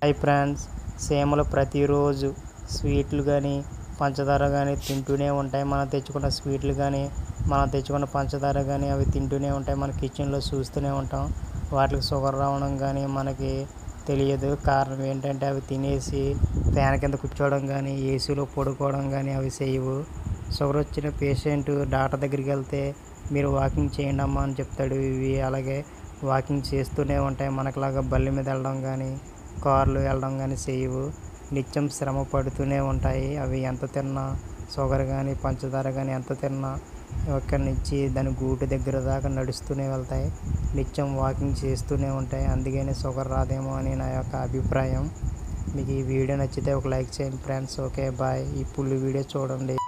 hi friends సీమలు ప్రతిరోజు స్వీట్లు కానీ పంచదార కానీ తింటూనే ఉంటాయి మనం తెచ్చుకున్న స్వీట్లు కానీ మనం తెచ్చుకున్న పంచదార కానీ అవి తింటూనే ఉంటాయి మన కిచెన్లో చూస్తూనే ఉంటాం వాటికి షుగర్ రావడం కానీ మనకి తెలియదు కారణం ఏంటంటే అవి తినేసి ఫ్యాన్ కింద కూర్చోవడం కానీ ఏసీలో పడుకోవడం కానీ అవి చేయవు షుగర్ వచ్చిన పేషెంట్ డాక్టర్ దగ్గరికి వెళ్తే మీరు వాకింగ్ చేయండి అమ్మా అని చెప్తాడు ఇవి అలాగే వాకింగ్ చేస్తూనే ఉంటాయి మనకులాగా బల్లి మీద వెళ్ళడం కానీ కార్లు వెళ్ళడం కానీ చేయవు నిత్యం శ్రమ పడుతూనే ఉంటాయి అవి ఎంత తిన్నా షుగర్ కానీ పంచదార కానీ ఎంత తిన్నా అక్కడి నుంచి దాని గూటి దగ్గర దాకా నడుస్తూనే వెళ్తాయి నిత్యం వాకింగ్ చేస్తూనే ఉంటాయి అందుకనే షుగర్ రాదేమో అని నా యొక్క అభిప్రాయం మీకు ఈ వీడియో నచ్చితే ఒక లైక్ చేయండి ఫ్రెండ్స్ ఓకే బాయ్ ఈ పుల్లు వీడియో చూడండి